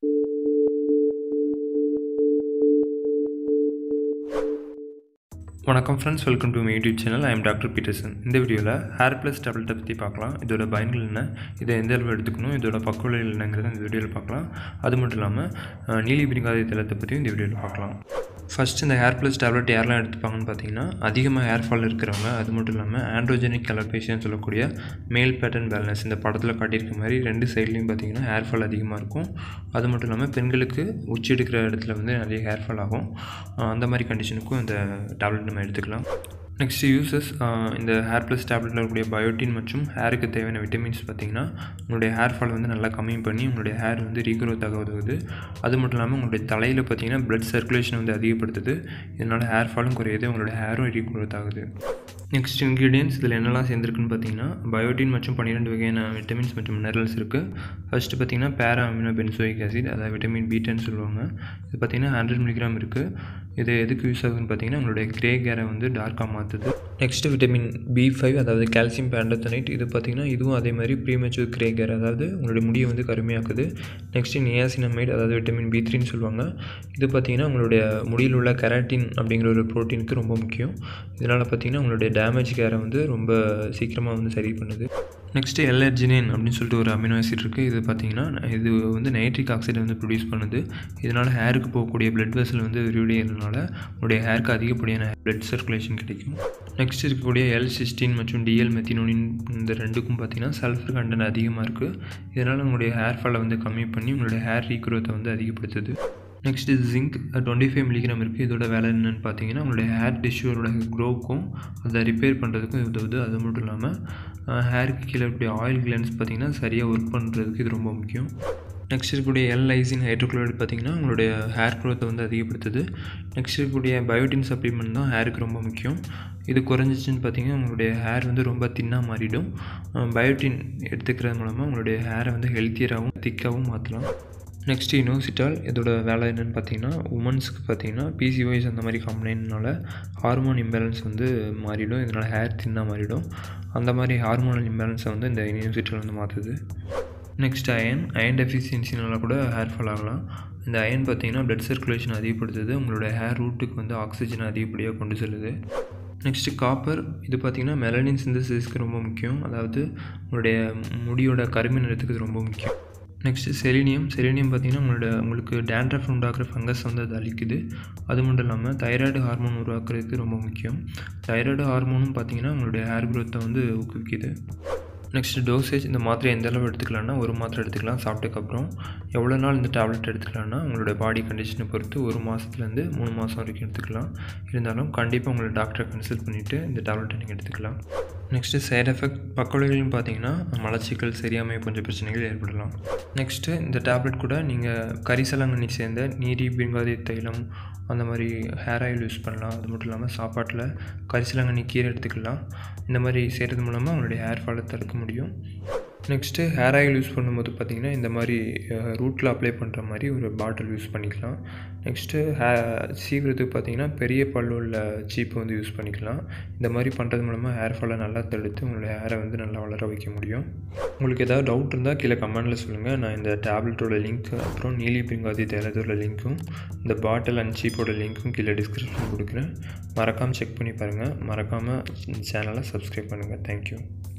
வணக்கம் friends welcome to my YouTube channel I am doctor Peterson இந்த வீடியோவில் hair plus டேப்லெட்டை பற்றி பார்க்கலாம் இதோட பயன்கள் என்ன இதை எந்த அளவு எடுத்துக்கணும் இதோட பக்கவிளைகள் என்னங்கிறத இந்த வீடியோவில் பார்க்கலாம் அது மட்டும் இல்லாமல் அஹ், நீலி பிரிங்காதி தளத்தை பற்றியும் இந்த வீடியோவில் பார்க்கலாம் ஃபஸ்ட் இந்த ஹேர் ப்ளஸ் டேப்லெட் யாரெல்லாம் எடுத்துப்பாங்கன்னு பார்த்தீங்கன்னா அதிகமாக ஹேர் ஃபால் இருக்கிறவங்க அது மட்டும் இல்லாமல் ஆண்ட்ரோஜெனிக் கலர்பேஷன் சொல்லக்கூடிய மேல் பேட்டர்ன் பேலன்ஸ் இந்த படத்தில் காட்டியிருக்க மாதிரி ரெண்டு சைட்லேயும் பார்த்தீங்கன்னா ஹேர் ஃபால் அதிகமாக இருக்கும் அது மட்டும் இல்லாமல் பெண்களுக்கு உச்சி எடுக்கிற இடத்துல வந்து நிறைய ஹேர் ஃபால் ஆகும் அஹ் அந்த மாதிரி கண்டிஷனுக்கும் இந்த டேப்லெட் நம்ம எடுத்துக்கலாம் நெக்ஸ்ட் யூசஸ் இந்த ஹேர் ப்ளஸ் டேப்லெட்டில் இருக்கக்கூடிய பயோட்டின் மற்றும் ஹேருக்கு தேவையான விட்டமின்ஸ் பார்த்தீங்கன்னா உங்களுடைய ஹேர் ஃபால் வந்து நல்லா கம்மி பண்ணி உங்களுடைய ஹேர் வந்து ரீக்ரோத் ஆக உதவுது அது மட்டும் இல்லாமல் உங்களுடைய தலையில் பார்த்தீங்கன்னா பிளட் சர்க்குலேஷன் வந்து அதிகப்படுத்துது இதனால் ஹேர் ஃபாலும் குறையுது உங்களுடைய ஹேரும் ரீக்ரோத் ஆகுது நெக்ஸ்ட் இன்க்ரீடியன்ஸ் இதில் என்னெல்லாம் சேர்ந்துருக்குன்னு பார்த்தீங்கன்னா பயோட்டின் மற்றும் பன்னிரெண்டு வகையான விட்டமின்ஸ் மற்றும் மினரல்ஸ் இருக்குது ஃபஸ்ட்டு பார்த்தீங்கன்னா பேரா அமினோ பென்சோயிக் ஆசிட் அதாவது விட்டமின் பீட்டன்னு சொல்லுவாங்க இது பார்த்தீங்கன்னா ஹண்ட்ரட் மில்லிகிராம் இருக்குது இது எதுக்கு யூஸ் ஆகுதுன்னு பார்த்தீங்கன்னா உங்களுடைய கிரே கேரை வந்து டார்க்காக மாற்றுது நெக்ஸ்ட்டு விட்டமின் பி ஃபைவ் அதாவது கால்சியம் பேண்டத்தனைட் இது பார்த்தீங்கன்னா இதுவும் அதே மாதிரி ப்ரீமெச்சூர் கிரே கேர் அதாவது உங்களுடைய முடியை வந்து கருமையாக்குது நெக்ஸ்ட்டு நியாசினமைட் அதாவது விட்டமின் பி த்ரீன்னு சொல்லுவாங்க இது பார்த்தீங்கன்னா உங்களுடைய முடியில் உள்ள கெராட்டின் அப்படிங்கிற ஒரு ப்ரோட்டீனுக்கு ரொம்ப முக்கியம் இதனால் பார்த்தீங்கன்னா உங்களுடைய டேமேஜ் கேரை வந்து ரொம்ப சீக்கிரமாக வந்து சரி பண்ணுது நெக்ஸ்ட்டு எல்எர்ஜினின் அப்படின்னு சொல்லிட்டு ஒரு அமினோ ஆசிட் இருக்குது இது பார்த்தீங்கன்னா இது வந்து நைட்ரிக் ஆக்சைடை வந்து ப்ரொடியூஸ் பண்ணுது இதனால் ஹேருக்கு போகக்கூடிய பிளட் வெசல் வந்து விரிவடைகிறதுனால உங்களுடைய ஹேருக்கு அதிகப்படியான பிளட் சர்க்குலேஷன் கிடைக்கும் நெக்ஸ்ட் இருக்கக்கூடிய எல் சிஸ்டின் மற்றும் டிஎல் மெத்தினோனின் இந்த ரெண்டுக்கும் பார்த்தீங்கன்னா சல்ஃபர் கண்டென்ட் அதிகமாக இருக்குது இதனால் உங்களுடைய ஹேர் ஃபாலை வந்து கம்மி பண்ணி உங்களுடைய ஹேர் ரீக்ரோத்தை வந்து அதிகப்படுத்துது next zinc twenty five milligram இருக்குது இதோட வேலை என்னென்னு பார்த்தீங்கன்னா உங்களுடைய ஹேர் டிஷ்யூரோட க்ரோவுக்கும் அதை ரிப்பேர் பண்ணுறதுக்கும் இது உதவுது அது மட்டும் இல்லாமல் ஹேருக்கு கீழே இருக்கக்கூடிய ஆயில் கிளான்ஸ் பார்த்தீங்கன்னா சரியாக ஒர்க் பண்ணுறதுக்கு இது ரொம்ப முக்கியம் நெக்ஸ்ட் இருக்கக்கூடிய எல் லைசின் ஹைட்ரோக்ளோரைட் பார்த்தீங்கன்னா உங்களுடைய ஹேர் க்ரோத்தை வந்து அதிகப்படுத்துது நெக்ஸ்ட் இருக்கக்கூடிய பயோட்டின் சப்ளிமெண்ட் தான் ஹேருக்கு ரொம்ப முக்கியம் இது குறைஞ்சிச்சின்னு பார்த்தீங்கன்னா உங்களுடைய ஹேர் வந்து ரொம்ப தின்னாக மாறிடும் பயோட்டின் எடுத்துக்கிறது மூலமாக உங்களுடைய ஹேரை வந்து ஹெல்த்தியராகவும் திக்காகவும் மாற்றலாம் நெக்ஸ்ட் இனோசிட்டால் இதோட வேலை என்னென்னு பார்த்தீங்கன்னா உமன்ஸ்க்கு பார்த்தீங்கன்னா பிசிஓஎஸ் அந்த மாதிரி கம்ப்ளைண்ட்னால ஹார்மோன் இம்பேலன்ஸ் வந்து மாறிடும் இதனால் ஹேர் தின்னாக மாறிடும் அந்த மாதிரி ஹார்மோனல் இம்பேலன்ஸை வந்து இந்த இனோசிட்டால் வந்து மாற்றுது நெக்ஸ்ட் அயன் அயன் டெஃபிஷியன்சினால கூட ஹேர் ஃபால் ஆகலாம் இந்த அயன் பார்த்தீங்கன்னா பிளட் சர்க்குலேஷன் அதிகப்படுத்துது உங்களோட ஹேர் ரூட்டுக்கு வந்து ஆக்சிஜன் அதிகப்படியாக கொண்டு செல்லுது நெக்ஸ்ட்டு காப்பர் இது பார்த்திங்கன்னா மெலனின் சிந்தசிஸ்க்கு ரொம்ப முக்கியம் அதாவது உங்களுடைய முடியோட கருமை நிறத்துக்கு இது ரொம்ப முக்கியம் நெக்ஸ்ட்டு செலினியம் செலினியம் பார்த்திங்கன்னா உங்களோட உங்களுக்கு டேண்ட்ரஃப் உண்டாக்குற ஃபங்கஸ் வந்து அது அழிக்குது அது மட்டும் இல்லாமல் தைராய்டு ஹார்மோன் உருவாக்குறதுக்கு ரொம்ப முக்கியம் தைராய்டு ஹார்மோனும் பார்த்திங்கன்னா உங்களுடைய ஹேர் க்ரோத்தை வந்து ஊக்குவிக்குது நெக்ஸ்ட் டோசேஜ் இந்த மாத்திரை எந்த அளவு எடுத்துக்கலாம்னா ஒரு மாத்திரை எடுத்துக்கலாம் சாப்பிட்டதுக்கப்புறம் எவ்வளோ நாள் இந்த டேப்லெட் எடுத்துக்கலாம்னா உங்களோட பாடி கண்டிஷனை பொறுத்து ஒரு மாதத்துலேருந்து மூணு மாதம் வரைக்கும் எடுத்துக்கலாம் இருந்தாலும் கண்டிப்பாக உங்களை டாக்டரை கன்சல்ட் பண்ணிவிட்டு இந்த டேப்லெட்டை நீங்கள் எடுத்துக்கலாம் நெக்ஸ்ட்டு சைடு எஃபெக்ட் பக்கவிளைகள்னு பார்த்தீங்கன்னா மலச்சிக்கல் சரியாமை போன்ற பிரச்சனைகள் ஏற்படலாம் நெக்ஸ்ட்டு இந்த டேப்லெட் கூட நீங்கள் கரிசலங்கண்ணி சேர்ந்த நீரி பிங்காதி தைலம் அந்த மாதிரி ஹேர் ஆயில் யூஸ் பண்ணலாம் அது மட்டும் இல்லாமல் சாப்பாட்டில் கரிசலங்கண்ணி கீரை எடுத்துக்கலாம் இந்த மாதிரி செய்கிறது மூலமாக உங்களுடைய ஹேர் ஃபாலை தடுக்க முடியும் நெக்ஸ்ட்டு ஹேர் ஆயில் யூஸ் பண்ணும்போது பார்த்திங்கன்னா இந்த மாதிரி ரூட்டில் அப்ளை பண்ணுற மாதிரி ஒரு பாட்டில் யூஸ் பண்ணிக்கலாம் நெக்ஸ்ட்டு ஹே சீவிரத்துக்கு பார்த்திங்கன்னா பெரிய பல்லு உள்ள சீப்பு வந்து யூஸ் பண்ணிக்கலாம் இந்த மாதிரி பண்ணுறது மூலமாக ஹேர் ஃபாலை நல்லா தடுத்து உங்களுடைய ஹேரை வந்து நல்லா வளர வைக்க முடியும் உங்களுக்கு ஏதாவது டவுட் இருந்தால் கீழே கமெண்டில் சொல்லுங்கள் நான் இந்த டேப்லெட்டோட லிங்க் அப்புறம் நீலி பிங்காதி தேலத்தோட லிங்க்கும் இந்த பாட்டில் அண்ட் சீப்போட லிங்க்கும் கீழே டிஸ்கிரிப்ஷன் கொடுக்குறேன் மறக்காமல் செக் பண்ணி பாருங்கள் மறக்காமல் சேனலை சப்ஸ்கிரைப் பண்ணுங்கள் தேங்க்யூ